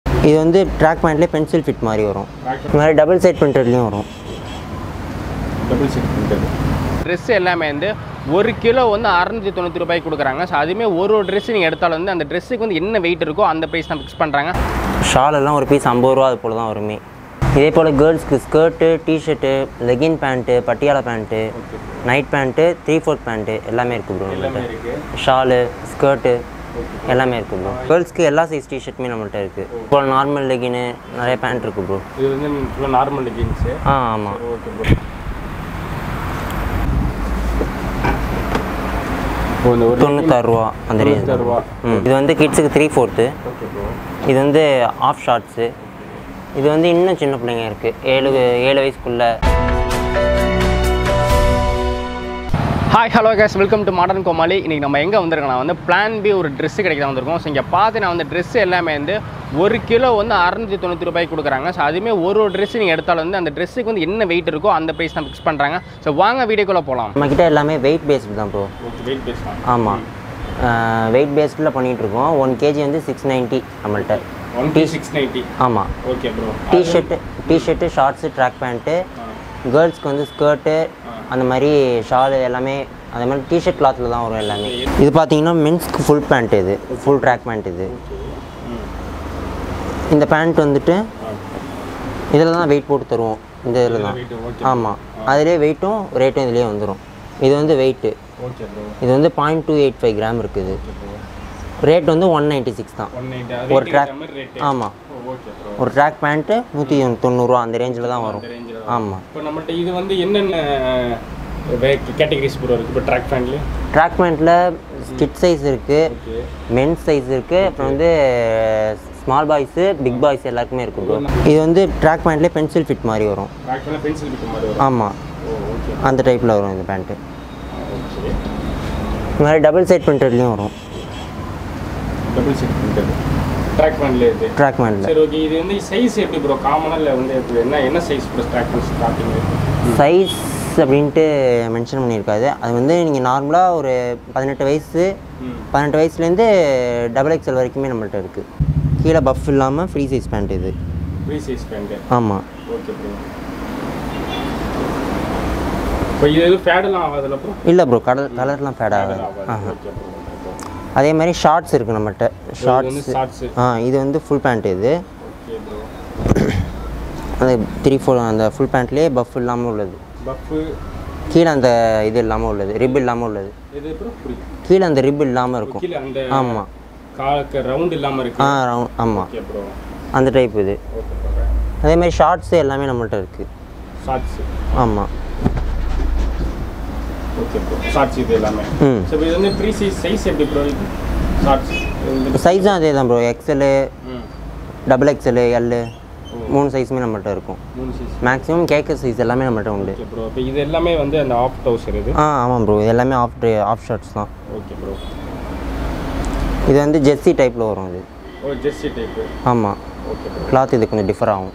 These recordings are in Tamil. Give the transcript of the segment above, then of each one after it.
இது வந்து ட்ராக் பேண்ட்லேயே பென்சில் ஃபிட் மாதிரி வரும் இது மாதிரி டபுள் சைட் பிரிண்டட்லேயும் வரும் டபுள் செட் பண்ணுறது ட்ரெஸ் எல்லாமே வந்து ஒரு கிலோ வந்து அறநூற்றி தொண்ணூற்றி ரூபாய்க்கு கொடுக்குறாங்க ஸோ அதுவுமே ஒரு ஒரு ட்ரெஸ் நீங்கள் எடுத்தாலும் வந்து அந்த ட்ரெஸ்ஸுக்கு வந்து என்ன வெயிட் இருக்கோ அந்த ப்ரைஸ் தான் ஃபிக்ஸ் பண்ணுறாங்க ஷால் எல்லாம் ஒரு பீஸ் ஐம்பது ரூபா அது போல் தான் வருமே இதே போல் கேர்ள்ஸ்க்கு skirt T-shirt legging pant Patiala pant night pant three fourth pant எல்லாமே இருக்குது ப்ரோ நம்மள்ட்ட ஷாலு ஸ்கர்ட்டு எல்லாமே இருக்குது ப்ரோ கேர்ள்ஸ்க்கு எல்லா சைஸ் டிஷர்ட்டுமே நம்மள்ட்ட இருக்குது இப்போ நார்மல் லெகின்னு நிறைய பேண்ட் இருக்குது ப்ரோ இது வந்து ஃபுல்லாக நார்மல் ஜீன்ஸு ஆ ஆமாம் ஓகே ப்ரோ இப்போ இந்த ஒரு தொண்ணூத்தாறு ரூபா அந்த ரேஞ்ச் தொண்ணூத்தாறு ரூபா. ம் இது வந்து கிட்ஸுக்கு த்ரீ ஃபோர்த்து ஓகே ப்ரோ இது வந்து ஆஃப் ஷார்ட்ஸு இது வந்து இன்னும் சின்ன பிள்ளைங்க இருக்குது ஏழு ஏழு வயசுக்குள்ளே hi hello guys welcome to modern Komali இன்றைக்கி நம்ம எங்கே வந்திருக்கோம் வந்து பிளான் பி ஒரு ட்ரெஸ்ஸு கிடைக்க தான் வந்திருக்கோம் ஸோ இங்கே பார்த்து நான் வந்து ட்ரெஸ் எல்லாமே வந்து ஒரு கிலோ வந்து அறநூற்றி தொண்ணூற்றி ரூபாய்க்கு கொடுக்குறாங்க ஸோ அதுவுமே ஒரு ஒரு ட்ரெஸ் நீங்கள் எடுத்தாலும் வந்து அந்த ட்ரெஸ்ஸுக்கு வந்து என்ன வெயிட் இருக்கோ அந்த ப்ரைஸ் தான் ஃபிக்ஸ் பண்ணுறாங்க ஸோ வாங்க வீடியோக்குள்ளே போகலாம் நம்மக்கிட்ட எல்லாமே வெயிட் பேஸ்டு தான் ப்ரோ வெயிட் பேசலாம் ஆமாம் வெயிட் பேஸ்டில் பண்ணிகிட்ருக்கோம் ஒன் கேஜி வந்து சிக்ஸ் நைன்ட்டி நம்மள்ட்ட ஒன் டி சிக்ஸ் நைன்ட்டி ஆமாம் okay bro T-shirt T-shirt shorts track pant கேர்ள்ஸ்க்கு வந்து ஸ்கர்ட்டு அந்த மாதிரி ஷாலு எல்லாமே அந்த மாதிரி டிஷர்ட் கிளாத்தில் தான் வரும் எல்லாமே இது பார்த்தீங்கன்னா மென்ஸ்க்கு ஃபுல் பேண்ட் இது ஃபுல் ட்ராக் பேண்ட் இது இந்த பேண்ட் வந்துட்டு இதில் தான் வெயிட் போட்டு தருவோம் இந்த இதில் தான் ஆமாம் அதிலே வெயிட்டும் ரேட்டும் இதுலேயே வந்துடும் இது வந்து வெயிட்டு ஓகே ப்ரோ இது வந்து point two eight five gram இருக்குது ரேட் வந்து ஒன் நைன்ட்டி சிக்ஸ் தான் ஒன் நைன்ட்டி ஒரு ட்ராக் ரேட் ஆமாம் ஓகே ப்ரோ ஒரு ட்ராக் பேண்ட்டு நூற்றி தொண்ணூறுரூவா அந்த ரேஞ்சில் தான் வரும் ரேஞ்சில் ஆமாம் இப்போ நம்மள்ட்ட இது வந்து என்னென்ன கேட்டகரிஸ் ப்ரோ இருக்குது இப்போ ட்ராக் ஃபேன்லேயே ட்ராக் பேண்ட்டில் கிட் சைஸ் இருக்குது ஓகே மென்ஸ் சைஸ் இருக்குது அப்புறம் வந்து ஸ்மால் பாய்ஸு பிக் பாய்ஸ் எல்லாருக்குமே இருக்குது ப்ரோ இது வந்து ட்ராக் பேண்ட்லேயே பென்சில் ஃபிட் மாதிரி வரும் ட்ராக் ஃபேனில் பென்சில் பிடிக்க மாதிரி வரும் ஆமாம் ஓ ஓகே அந்த டைப்பில் வரும் இந்த பேண்ட்டு ஓகே இந்த மாதிரி டபுள் சைட் பிரிண்டட்லேயும் வரும் டபுள் செட் பண்ணுறது ட்ராக் ஃபேன்லேயே இது ட்ராக் பேண்ட்டில் சரி ஓகே இது வந்து சைஸ் எப்படி ப்ரோ காமனாக இல்லை வந்து எப்படி என்ன என்ன size bro track pant starting size அப்படின்ட்டு மென்ஷன் பண்ணியிருக்காது அது வந்து நீங்கள் நார்மலாக ஒரு பதினெட்டு வயசு ம் பதினெட்டு வயசுலேருந்து டபுள் எக்ஸ்எல் வரைக்குமே நம்மள்ட்ட இருக்குது கீழே பஃப் இல்லாமல் ஃப்ரீ சைஸ் பேண்ட் இது ஃப்ரீ சைஸ் பேண்ட்டு ஆமாம் ஓகே ப்ரோ இப்போ இது எதுவும் ஃபேடெல்லாம் ஆகாதுல்ல ப்ரோ இல்லை ப்ரோ கலர் கலர்லாம் ஃபேட் ஆகாது ஆஹா ஓகே ப்ரோ அதே மாதிரி ஷார்ட்ஸ் இருக்குது நம்மகிட்ட வந்து ஷார்ட்ஸ் ஷார்ட்ஸு ஆ இது வந்து ஃபுல் பேண்ட் இது ஓகே ப்ரோ அந்த த்ரீ ஃபோர் அந்த ஃபுல் பேண்ட்லேயே பஃப் இல்லாமல் உள்ளது பஃப்பு கீழே அந்த இது இல்லாமல் உள்ளது ரிப் இல்லாமல் உள்ளது எது ப்ரோ புரியுது கீழே அந்த ரிப் இல்லாமல் இருக்கும் கீழே அந்த ஆமாம் காலுக்கு ரவுண்ட் இல்லாமல் இருக்கு ஆ ரவுண்ட் ஆமாம் ஓகே ப்ரோ அந்த டைப் இது ஓகே ப்ரோ அதே மாதிரி ஷார்ட்ஸு எல்லாமே நம்மள்ட்ட இருக்குது ஷார்ட்ஸு ஆமாம் ஓகே ப்ரோ ஷார்ட்ஸ் இது எல்லாமே ம் ஸோ இது வந்து ப்ரீ சைஸ் சைஸ் எப்படி ப்ரோ இது ஷார்ட்ஸ் சைஸும் அதே தான் ப்ரோ எக்ஸ்எல்லு ம் டபுள் எக்ஸ்எல்லு எல்லு மூணு சைஸுமே நம்மள்ட்ட இருக்கும் மூணு சைஸ் மேக்ஸிமம் கேட்க சைஸ் எல்லாமே நம்மள்ட்ட உண்டு ஓகே ப்ரோ இப்போ இது எல்லாமே வந்து அந்த ஆஃப் டவுசர் இது ஆ ஆமாம் ப்ரோ இது எல்லாமே ஆஃப் ஆஃப் ஷார்ட்ஸ் தான் ஓகே ப்ரோ இது வந்து ஜெர்சி டைப்பில் வரும் இது ஓ ஜெர்சி டைப்பு ஆமாம் ஓகே ப்ரோ கிளாத் இது கொஞ்சம் டிஃபர் ஆகும்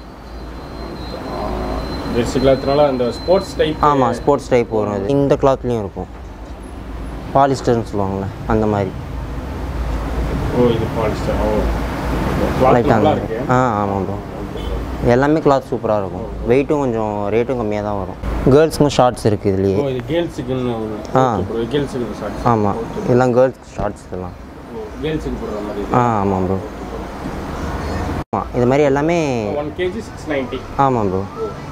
ஜெர்சி கிளாத்னால அந்த ஸ்போர்ட்ஸ் டைப் ஆமாம் ஸ்போர்ட்ஸ் டைப் வரும் இது இந்த கிளாத்லேயும் இருக்கும் பாலிஸ்டர்னு சொல்லுவாங்கள்ல அந்த மாதிரி ஓ இது பாலிஸ்டர் ஓ கிளாத் லைட்டாக நல்லா அந்த இருக்கு ஆ ஆமாம் ப்ரோ எல்லாமே கிளாத் சூப்பராக இருக்கும் வெயிட்டும் கொஞ்சம் ரேட்டும் கம்மியாக தான் வரும் கேர்ள்ஸுக்கும் ஷார்ட்ஸ் இருக்குது இதுலேயே ஓ இது கேர்ள்ஸுக்குன்னு ஆ. ப்ரோ கேர்ள்ஸுக்கு ஷார்ட்ஸ் ஆமாம் இதெல்லாம் கேர்ள்ஸ் ஷார்ட்ஸ் இதெல்லாம் கேர்ள்ஸுக்கு போடுற மாதிரி ஆ ஆமாம் ப்ரோ ஆமாம் இது மாதிரி எல்லாமே ஒன் கேஜி சிக்ஸ் நைன்ட்டி ஆமாம் ப்ரோ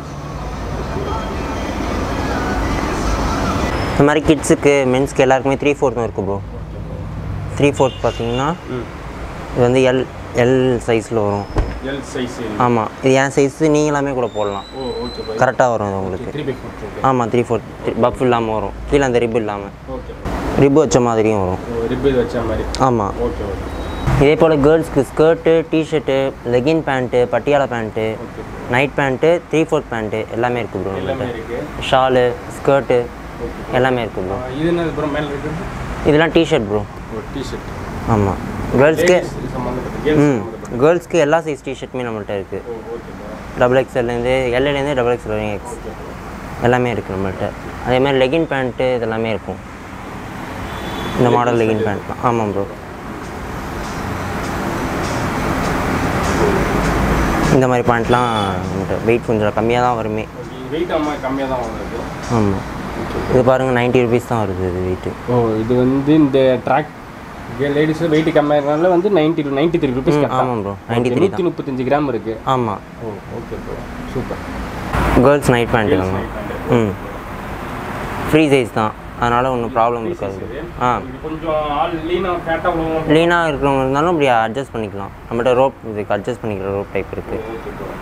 இந்த மாதிரி கிட்ஸுக்கு மென்ஸ்க்கு எல்லாருக்குமே த்ரீ ஃபோர்த்தும் இருக்குது ப்ரோ த்ரீ ஃபோர்த் பார்த்தீங்கன்னா ம் இது வந்து எல் எல் சைஸில் வரும் எல் சைஸ் ஆமாம் இது என் சைஸு நீங்களாமே கூட போடலாம் ஓ ஓகே ப்ரோ கரெக்டாக வரும் இது உங்களுக்கு த்ரீ பை ஃபோர் ஆமாம் த்ரீ ஃபோர்த் பஃப் இல்லாமல் வரும் கீழே அந்த ரிப் இல்லாமல் ஓகே ரிப் வச்ச மாதிரியும் வரும் ஓ ரிப்பேர் வச்ச மாதிரி ஆமாம் ஓகே ஓகே இதே போல் கேர்ள்ஸ்க்கு skirt T-shirt legging pant Patiala pant okay night pant three fourth pant எல்லாமே இருக்குது ப்ரோ எல்லாமே நம்மகிட்ட இருக்கு ஷாலு ஸ்கர்ட்டு ஓகே எல்லாமே இருக்குது ப்ரோ இது என்னது ப்ரோ மேலே இருக்குது இதெல்லாம் டிஷர்ட் ப்ரோ ஒரு டிஷர்ட் ஆமாம் கேர்ள்ஸ்க்கு சம்மந்தப்பட்ட கேர்ள்ஸ் ம் சம்மந்தப்பட்ட கேர்ள்ஸ்க்கு எல்லா சைஸ் டிஷர்ட்டுமே நம்மள்ட்ட இருக்குது ஓ ஓகே ப்ரோ டபுள் எக்ஸ்எல்லேருந்து எல்லேருந்து டபுள் எக்ஸ்எல் வரைக்கும் எக்ஸ் ஓகே ப்ரோ எல்லாமே இருக்குது நம்மள்ட்ட அதே மாதிரி லெகின் பேண்ட்டு இதெல்லாமே இருக்கும் இந்த மாடல் லெகின் பேண்ட்லாம் ஆமாம் ப்ரோ இந்த மாதிரி பேண்ட்லாம் வெயிட் கொஞ்சம் கம்மியாக தான் வருமே வெயிட் அம்மா கம்மியாக தான் வந்துருக்கு ஆமாம் இது பாருங்கள் 90 ருபீஸ் தான் வருது இது வெயிட்டு ஓ இது வந்து இந்த ட்ராக் லேடிஸ் வெயிட் கம்மியாக இருக்கனால வந்து ninety two ninety three rupees ஆமாம் ப்ரோ 93 தான் நூற்றி முப்பத்தஞ்சு கிராம் இருக்குது ஆமாம் ஓ okay bro super girls night pant தாங்க ம் ஃப்ரீ சைஸ் தான் அதனால் ஒன்றும் ப்ராப்ளம் இருக்காது ஆ இது கொஞ்சம் ஆள் லீனாக ஃபேட்டாக உள்ளவங்க லீனாக இருக்கிறவங்க இருந்தாலும் இப்படி அட்ஜஸ்ட் பண்ணிக்கலாம் நம்மகிட்ட ரோப் இதுக்கு அட்ஜஸ்ட் பண்ணிக்கிற ரோப் டைப் இருக்குது ஓகே ப்ரோ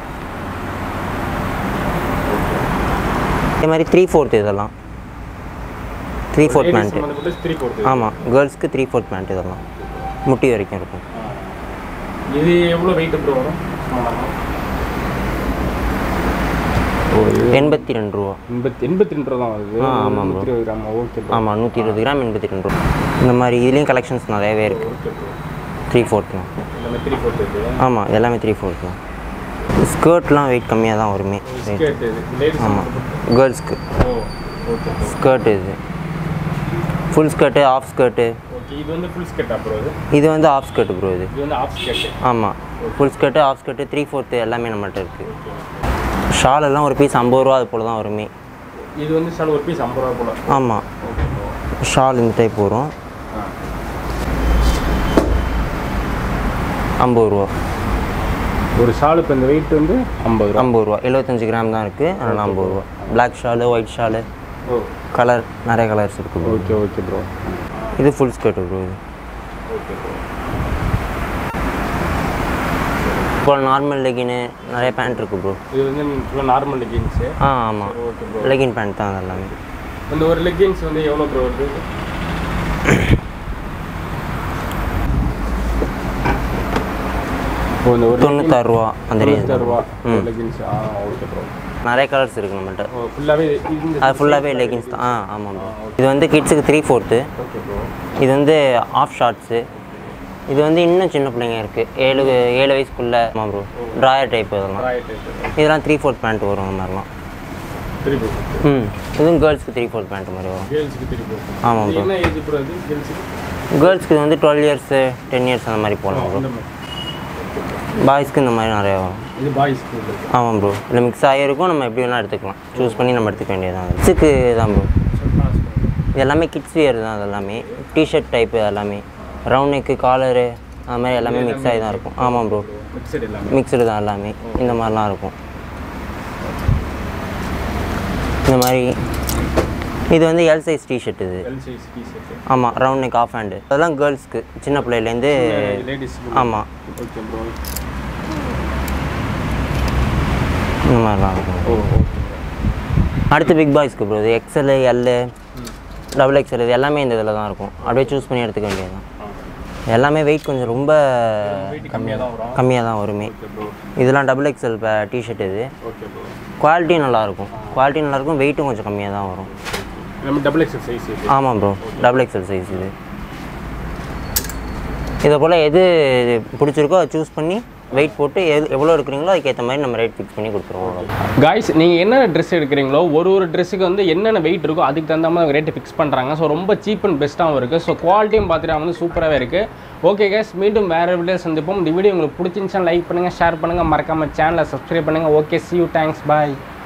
இதே மாதிரி த்ரீ ஃபோர்த் இதெல்லாம் three fourth pant three fourth ஆமாம் கேர்ள்ஸ்க்கு த்ரீ ஃபோர்த் பேண்ட் இதெல்லாம் முட்டி வரைக்கும் இருக்கும் இது எவ்வளோ வெயிட் ப்ரோ வரும் எண்பத்தி ரெண்டு ரூபா எண்பத்தி எண்பத்தி ரெண்டு ரூபா தான் வருது ஆ, ஆமாம் நூற்றி இருபது கிராம் ஓகே ப்ரோ ஆமாம் நூற்றி இருபது கிராம் எண்பத்தி ரெண்டு ரூபா இந்த மாதிரி இதுலேயும் கலெக்ஷன்ஸ் நிறையவே இருக்குது ஓகே ப்ரோ த்ரீ ஃபோர்த்லாம் எல்லாமே த்ரீ ஃபோர்த்து இருக்குது ஆமாம் இது எல்லாமே த்ரீ ஃபோர்த் தான் ஸ்கர்ட்லாம் வெயிட் கம்மியாக தான் வருமே ஸ்கேட் இது லேடிஸ் ஆமாம் கேர்ள்ஸ்க்கு ஓ ஓகே ப்ரோ ஸ்கர்ட் இது full skirt half skirt okay இது வந்து ஃபுல் ஸ்கேட்டா ப்ரோ இது இது வந்து ஆஃப் ஸ்கர்ட் ப்ரோ இது இது வந்து ஆஃப் ஸ்கேட்டு ஆமாம் full skirt half skirt three fourth எல்லாமே நம்மள்ட்ட இருக்குது ஷால் எல்லாம் ஒரு பீஸ் ஐம்பது ரூபா அது போல் தான் வருமே இது வந்து சார் ஒரு பீஸ் ஐம்பது ரூபா போல ஆமாம் ஓகே ப்ரோ ஷால் இந்த டைப் வரும் ஆ ஐம்பது ரூபா ஒரு ஷால் இப்போ இந்த வெயிட் வந்து ஐம்பது ரூபா ஐம்பது ரூபா எழுபத்தஞ்சு கிராம் தான் இருக்குது அதனால் ஐம்பது ரூபா பிளாக் ஷாலு ஒயிட் ஷாலு ஓ கலர் நிறைய கலர்ஸ் இருக்குது ப்ரோ ஓகே ஓகே ப்ரோ இது ஃபுல் ஸ்கர்ட் ப்ரோ இது ஓகே ப்ரோ இப்போ நார்மல் லெகின்னு நிறைய பேண்ட் இருக்குது ப்ரோ இது வந்து ஃபுல்லாக நார்மல் லெகின்ஸு ஆ ஆமாம் ஓகே ப்ரோ லெகின் பேண்ட் தான் அது எல்லாமே இந்த ஒரு லெகின்ஸ் வந்து எவ்வளோ ப்ரோ வருது இப்போ இந்த ஒரு தொண்ணூத்தாறு ரூபா அந்த ரேஞ்ச் தொண்ணூத்தாறு ரூபா லெகின்ஸ் ஆ ஓகே ப்ரோ நிறைய கலர்ஸ் இருக்குது நம்மள்ட்ட ஓ ஃபுல்லாகவே இந்த அது ஃபுல்லாகவே லெகின்ஸ் தான் ஆ ஆமாம் ப்ரோ இது வந்து கிட்ஸுக்கு த்ரீ ஃபோர்த்து ஓகே ப்ரோ இது வந்து ஆஃப் ஷார்ட்ஸு இது வந்து இன்னும் சின்ன பிள்ளைங்க இருக்குது ஏழு ஏழு வயசுக்குள்ளே ஆமாம் ப்ரோ ட்ராயர் டைப் இதெல்லாம் ரைட் இதெல்லாம் த்ரீ ஃபோர்த் பேண்ட் வரும் அந்த மாதிரிலாம் திருப்பி ம் இதுவும் கேர்ள்ஸ்க்கு த்ரீ ஃபோர்த் பேண்ட் மாதிரி வரும் கேர்ள்ஸுக்கு திருப்பி ஆமாம் ப்ரோ என்ன ஏஜ் ப்ரோ அது கேர்ள்ஸுக்கு கேர்ள்ஸ்க்கு இது வந்து டுவெல் இயர்ஸு டென் இயர்ஸ் அந்த மாதிரி போகலாம் ப்ரோ இந்த மாதிரி பாய்ஸ்க்கு இந்த மாதிரி நிறையா வரும் இது பாய்ஸ்க்கு உள்ளது ஆமாம் ப்ரோ இல்லை மிக்ஸ் ஆகிருக்கும் நம்ம எப்படி வேணால் எடுத்துக்கலாம் சூஸ் பண்ணி நம்ம எடுத்துக்க வேண்டியதான் கிட்ஸுக்கு தான் ப்ரோ இது எல்லாமே கிட்ஸ் வியர் தான் அது எல்லாமே டிஷர்ட் டைப்பு எல்லாமே ரவுண்ட் நெக்கு காலரு அது மாதிரி எல்லாமே மிக்ஸ் ஆகி தான் இருக்கும் ஆமாம் ப்ரோ மிக்சட் எல்லாமே மிக்சடு தான் எல்லாமே இந்த மாதிரிலாம் இருக்கும் இந்த மாதிரி இது வந்து எல் சைஸ் டிஷர்ட் இது எல் சைஸ் டிஷர்ட் ஆமாம் ரவுண்ட் நெக் ஆஃப் ஹேண்டு அதெல்லாம் கேர்ள்ஸ்க்கு சின்ன பிள்ளையிலேருந்து லேடிஸ் ஆமாம் ஓகே ப்ரோ இந்த மாதிரிலாம் இருக்கும் ஓ ஓகே அடுத்து பிக் பாய்ஸ்க்கு ப்ரோ இது எக்ஸல் எல்லு டபுள் எக்ஸல் இது எல்லாமே இந்த இதில் தான் இருக்கும் அப்படியே சூஸ் பண்ணி எடுத்துக்க வேண்டியது தான் எல்லாமே வெயிட் கொஞ்சம் ரொம்ப வெயிட் கம்மியாக தான் வரும் கம்மியாக தான் வருமே ஓகே ப்ரோ இதெல்லாம் டபுள் எக்ஸல் இப்போ டிஷர்ட் இது ஓகே ப்ரோ குவாலிட்டி நல்லாயிருக்கும் குவாலிட்டி நல்லாயிருக்கும் வெயிட்டும் கொஞ்சம் கம்மியாக தான் வரும் நம்ம டபுள் எக்ஸல் சைஸ் இது ஆமாம் ப்ரோ டபுள் எக்ஸல் சைஸ் இது இதை போல் எது பிடிச்சிருக்கோ அதை சூஸ் பண்ணி வெயிட் போட்டு எது எவ்வளோ எடுக்கிறீங்களோ அதுக்கேற்ற மாதிரி நம்ம ரேட் ஃபிக்ஸ் பண்ணி கொடுத்துருவோம் அவ்வளோ காய்ஸ் நீங்கள் என்னென்ன ட்ரெஸ் எடுக்கிறீங்களோ ஒரு ஒரு ட்ரெஸ்ஸுக்கு வந்து என்னென்ன வெயிட் இருக்கோ அதுக்கு தகுந்த மாதிரி ரேட்டு ஃபிக்ஸ் பண்ணுறாங்க ஸோ ரொம்ப சீப் அண்ட் பெஸ்ட்டாகவும் இருக்குது ஸோ குவாலிட்டியும் பார்த்துட்டு வந்து சூப்பராகவே இருக்குது ஓகே கேஸ் மீண்டும் வேறு வீடியோ சந்திப்போம் இந்த வீடியோ உங்களுக்கு பிடிச்சிருந்துச்சா லைக் பண்ணுங்கள் ஷேர் பண்ணுங்கள் மறக்காமல் சேனலை சப்ஸ்கிரைப் பண்ணுங்கள் okay see you thanks bye